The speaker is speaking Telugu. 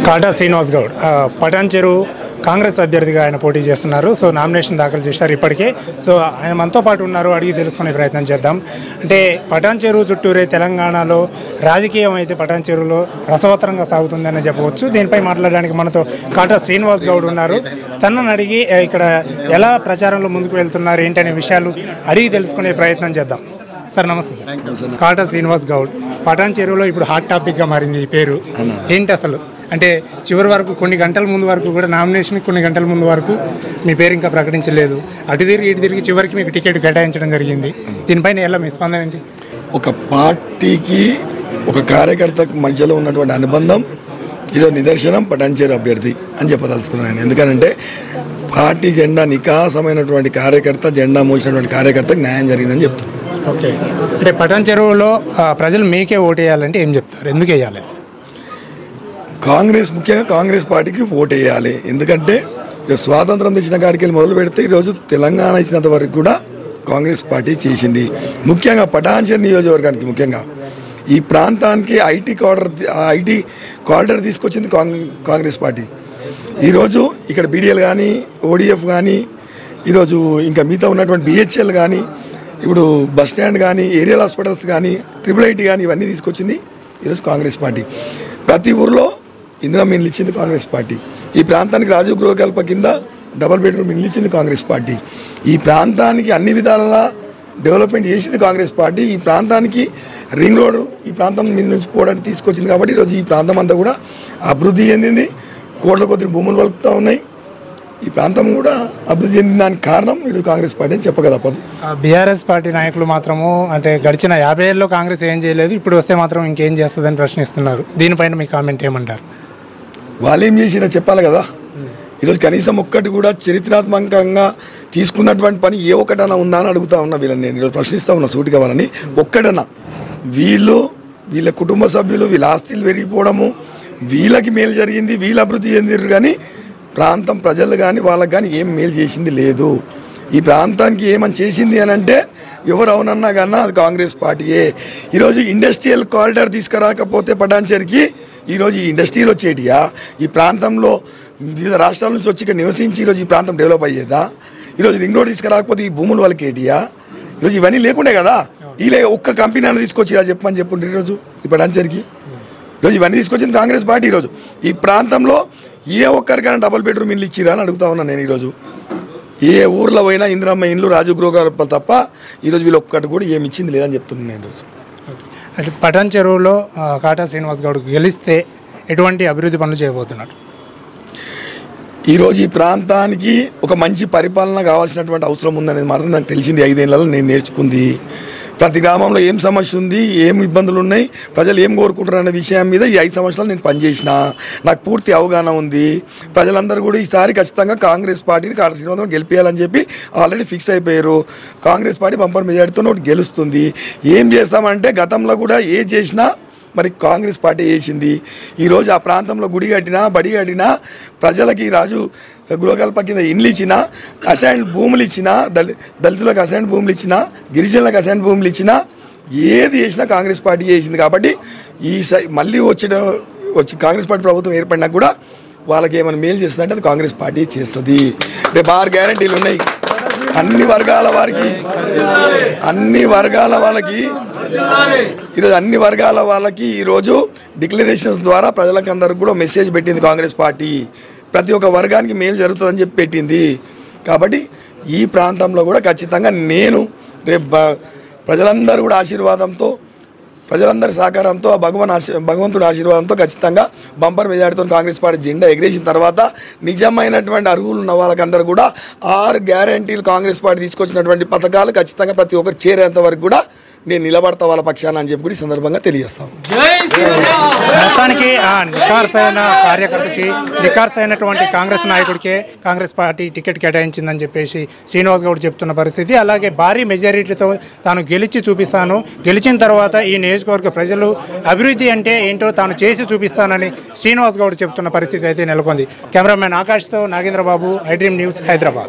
కాటా శ్రీనివాస్ గౌడ్ ఆ, పటాన్ చెరువు కాంగ్రెస్ అభ్యర్థిగా ఆయన పోటీ చేస్తున్నారు సో నామినేషన్ దాఖలు చేశారు ఇప్పటికే సో ఆయన మనతో పాటు ఉన్నారు అడిగి తెలుసుకునే ప్రయత్నం చేద్దాం అంటే పటాన్ చెరువు చుట్టూరే తెలంగాణలో రాజకీయం అయితే పటాన్ చెరువులో రసవత్తరంగా సాగుతుందని చెప్పవచ్చు దీనిపై మాట్లాడడానికి మనతో కాటా శ్రీనివాస్ గౌడ్ ఉన్నారు తనను అడిగి ఆ, ఇక్కడ ఎలా ప్రచారంలో ముందుకు వెళ్తున్నారు ఏంటనే విషయాలు అడిగి తెలుసుకునే ప్రయత్నం చేద్దాం సార్ నమస్తే సార్ కాటా శ్రీనివాస్ గౌడ్ పటాన్ చెరువులో ఇప్పుడు హాట్ టాపిక్గా మారింది ఈ పేరు ఏంటి అసలు అంటే చివరి వరకు కొన్ని గంటల ముందు వరకు కూడా నామినేషన్ కొన్ని గంటల ముందు వరకు మీ పేరు ఇంకా ప్రకటించలేదు అటు తిరిగి ఇటు తిరిగి చివరికి మీకు టికెట్ కేటాయించడం జరిగింది దీనిపైన ఎలా మీ స్పందన ఏంటి ఒక పార్టీకి ఒక కార్యకర్తకు మధ్యలో ఉన్నటువంటి అనుబంధం ఈరోజు నిదర్శనం పటాన్చేరు అభ్యర్థి అని చెప్పదలుచుకున్నాను ఎందుకనంటే పార్టీ జెండా నికాసమైనటువంటి కార్యకర్త జెండా మోసినటువంటి కార్యకర్తకు న్యాయం జరిగిందని చెప్తున్నాను ఓకే అంటే పటాన్ చెరువులో ఆ, ప్రజలు మీకే ఓటేయాలంటే ఏం చెప్తారు ఎందుకు వేయాలి అసలు? కాంగ్రెస్ ముఖ్యంగా కాంగ్రెస్ పార్టీకి ఓటు వేయాలి ఎందుకంటే ఇక స్వాతంత్రం తెచ్చిన కాడికి వెళ్ళి మొదలు పెడితే ఈరోజు తెలంగాణ ఇచ్చినంత వరకు కూడా కాంగ్రెస్ పార్టీ చేసింది ముఖ్యంగా పటాన్చేరు నియోజకవర్గానికి ముఖ్యంగా ఈ ప్రాంతానికి ఐటీ కార్డర్ ఐటీ కార్డర్ తీసుకొచ్చింది కాంగ్- కాంగ్రెస్ పార్టీ ఈరోజు ఇక్కడ బీడీఎల్ కానీ ఓడిఎఫ్ కానీ ఈరోజు ఇంకా మిగతా ఉన్నటువంటి బిహెచ్ఎల్ కానీ ఇప్పుడు బస్ స్టాండ్ కానీ ఏరియల్ హాస్పిటల్స్ కానీ ట్రిపుల్ ఐటీ కానీ ఇవన్నీ తీసుకొచ్చింది ఈరోజు కాంగ్రెస్ పార్టీ ప్రతి ఊర్లో ఇందిరా మిన్లు ఇచ్చింది కాంగ్రెస్ పార్టీ ఈ ప్రాంతానికి రాజీవ్ గృహకల్ప కింద డబల్ బెడ్రూమ్ ఇల్లు ఇచ్చింది కాంగ్రెస్ పార్టీ ఈ ప్రాంతానికి అన్ని విధాలా డెవలప్మెంట్ చేసింది కాంగ్రెస్ పార్టీ ఈ ప్రాంతానికి రింగ్ రోడ్ ఈ ప్రాంతం మీద నుంచి పోవడానికి తీసుకొచ్చింది కాబట్టి ఈరోజు ఈ ప్రాంతం అంతా కూడా అభివృద్ధి చెందింది కోట్ల కొద్ది భూములు వలుపుతూ ఉన్నాయి ఈ ప్రాంతం కూడా అభివృద్ధి చెందిన దానికి కారణం ఈరోజు కాంగ్రెస్ పార్టీ అని చెప్పక తప్పదు ఆ, బీఆర్ఎస్ పార్టీ నాయకులు మాత్రము అంటే గడిచిన యాభై ఏళ్ళలో కాంగ్రెస్ ఏం చేయలేదు ఇప్పుడు వస్తే మాత్రం ఇంకేం చేస్తుందని ప్రశ్నిస్తున్నారు దీనిపైన మీ కామెంట్ ఏమంటారు వాళ్ళు ఏం చేసినా చెప్పాలి కదా ఈరోజు కనీసం ఒక్కటి కూడా చరిత్రాత్మకంగా తీసుకున్నటువంటి పని ఏ ఒక్కటన్నా ఉందా అని అడుగుతా ఉన్నా వీళ్ళని నేను ఈరోజు ప్రశ్నిస్తా ఉన్నా సూటిగా వాళ్ళని ఒక్కటన్నా వీళ్ళు వీళ్ళ కుటుంబ సభ్యులు వీళ్ళ ఆస్తులు పెరిగిపోవడము వీళ్ళకి మేలు జరిగింది వీళ్ళు అభివృద్ధి చెందిరు కానీ ప్రాంతం ప్రజలు కానీ వాళ్ళకి కానీ ఏం మేలు చేసింది లేదు ఈ ప్రాంతానికి ఏమని చేసింది అని అంటే ఎవరు అవునన్నా కన్నా అది కాంగ్రెస్ పార్టీయే ఈరోజు ఇండస్ట్రియల్ కారిడార్ తీసుకురాకపోతే పటాన్చేరికి ఈరోజు ఈ ఇండస్ట్రీలు వచ్చేటియా ఈ ప్రాంతంలో వివిధ రాష్ట్రాల నుంచి వచ్చి ఇక్కడ నివసించి ఈరోజు ఈ ప్రాంతం డెవలప్ అయ్యేదా ఈరోజు రింగ్ రోడ్ తీసుకురాకపోతే ఈ భూములు వాళ్ళకి ఏటియా ఈరోజు ఇవన్నీ లేకుండే కదా వీళ్ళే ఒక్క కంపెనీ అని తీసుకొచ్చి ఇలా చెప్పమని చెప్పుండ్రు ఈరోజు ఈ పటాన్చేరికి ఈరోజు ఇవన్నీ తీసుకొచ్చింది కాంగ్రెస్ పార్టీ ఈరోజు ఈ ప్రాంతంలో ఏ ఒక్కరికైనా డబుల్ బెడ్రూమ్ ఇల్లు ఇచ్చిరా అని అడుగుతా ఉన్నాను నేను ఈరోజు ఏ ఊర్లో పోయినా ఇందిరమ్మ ఇండ్లు రాజగృహ తప్ప ఈరోజు వీళ్ళు ఒక్కటి కూడా ఏమి ఇచ్చింది లేదని చెప్తున్నాను నేను ఈరోజు అంటే పటాన్ చెరువులో ఆ, కాటా శ్రీనివాస్ గౌడ్ గెలిస్తే ఎటువంటి అభివృద్ధి పనులు చేయబోతున్నాడు ఈరోజు ఈ ప్రాంతానికి ఒక మంచి పరిపాలన కావాల్సినటువంటి అవసరం ఉందనేది మాత్రం నాకు తెలిసింది ఐదేళ్లలో నేను నేర్చుకుంది ప్రతి గ్రామంలో ఏం సమస్య ఉంది ఏం ఇబ్బందులు ఉన్నాయి ప్రజలు ఏం కోరుకుంటారు అనే విషయం మీద ఈ ఐదు సంవత్సరాలు నేను పనిచేసిన నాకు పూర్తి అవగాహన ఉంది ప్రజలందరూ కూడా ఈసారి ఖచ్చితంగా కాంగ్రెస్ పార్టీని కాట శ్రీనివాసం గెలిపేయాలని చెప్పి ఆల్రెడీ ఫిక్స్ అయిపోయారు కాంగ్రెస్ పార్టీ బంపర్ మెజార్టీతో ఒకటి గెలుస్తుంది ఏం చేస్తామంటే గతంలో కూడా ఏ చేసినా మరి కాంగ్రెస్ పార్టీ చేసింది ఈరోజు ఆ ప్రాంతంలో గుడి కట్టినా బడి కట్టినా ప్రజలకి రాజు గృహకల్ప కింద ఇండ్లు ఇచ్చినా అసైన్ భూములు ఇచ్చినా దళి దళితులకు అసైన్ భూములు ఇచ్చినా గిరిజనులకు అసైన్ భూములు ఇచ్చినా ఏది చేసినా కాంగ్రెస్ పార్టీ చేసింది కాబట్టి ఈ సై మళ్ళీ వచ్చిన వచ్చి కాంగ్రెస్ పార్టీ ప్రభుత్వం ఏర్పడినా కూడా వాళ్ళకి ఏమైనా మేలు చేస్తుందంటే అది కాంగ్రెస్ పార్టీ చేస్తుంది రేపు ఆరు గ్యారంటీలు ఉన్నాయి అన్ని వర్గాల వారికి అన్ని వర్గాల వాళ్ళకి ఈరోజు అన్ని వర్గాల వాళ్ళకి ఈరోజు డిక్లరేషన్స్ ద్వారా ప్రజలకు అందరికి కూడా మెసేజ్ పెట్టింది కాంగ్రెస్ పార్టీ ప్రతి ఒక్క వర్గానికి మేలు జరుగుతుందని చెప్పి పెట్టింది కాబట్టి ఈ ప్రాంతంలో కూడా ఖచ్చితంగా నేను రేపు బ- ప్రజలందరూ కూడా ఆశీర్వాదంతో ప్రజలందరి సహకారంతో ఆ భగవాన్ ఆశీ భగవంతుడి ఆశీర్వాదంతో ఖచ్చితంగా బంపర్ మెజార్టీతో కాంగ్రెస్ పార్టీ జెండా ఎగిరేసిన తర్వాత నిజమైనటువంటి అర్హులు ఉన్న వాళ్ళకందరూ కూడా ఆరు గ్యారంటీలు కాంగ్రెస్ పార్టీ తీసుకొచ్చినటువంటి పథకాలు ఖచ్చితంగా ప్రతి ఒక్కరు చేరేంత వరకు కూడా నేను నిలబడతా వాళ్ళ పక్షాన అని చెప్పి కూడా ఈ సందర్భంగా తెలియజేస్తాను మొత్తానికి ఆ నిఖార్సైన కార్యకర్తకి నిఖార్సైనటువంటి కాంగ్రెస్ నాయకుడికే కాంగ్రెస్ పార్టీ టికెట్ కేటాయించిందని చెప్పేసి శ్రీనివాస్ గౌడ్ చెప్తున్న పరిస్థితి అలాగే భారీ మెజారిటీతో తాను గెలిచి చూపిస్తాను గెలిచిన తర్వాత ఈ నియోజకవర్గ ప్రజలు అభివృద్ధి అంటే ఏంటో తాను చేసి చూపిస్తానని శ్రీనివాస్ గౌడ్ చెప్తున్న పరిస్థితి అయితే నెలకొంది కెమెరామెన్ ఆకాష్తో Nagendrababu I dream news Hyderabad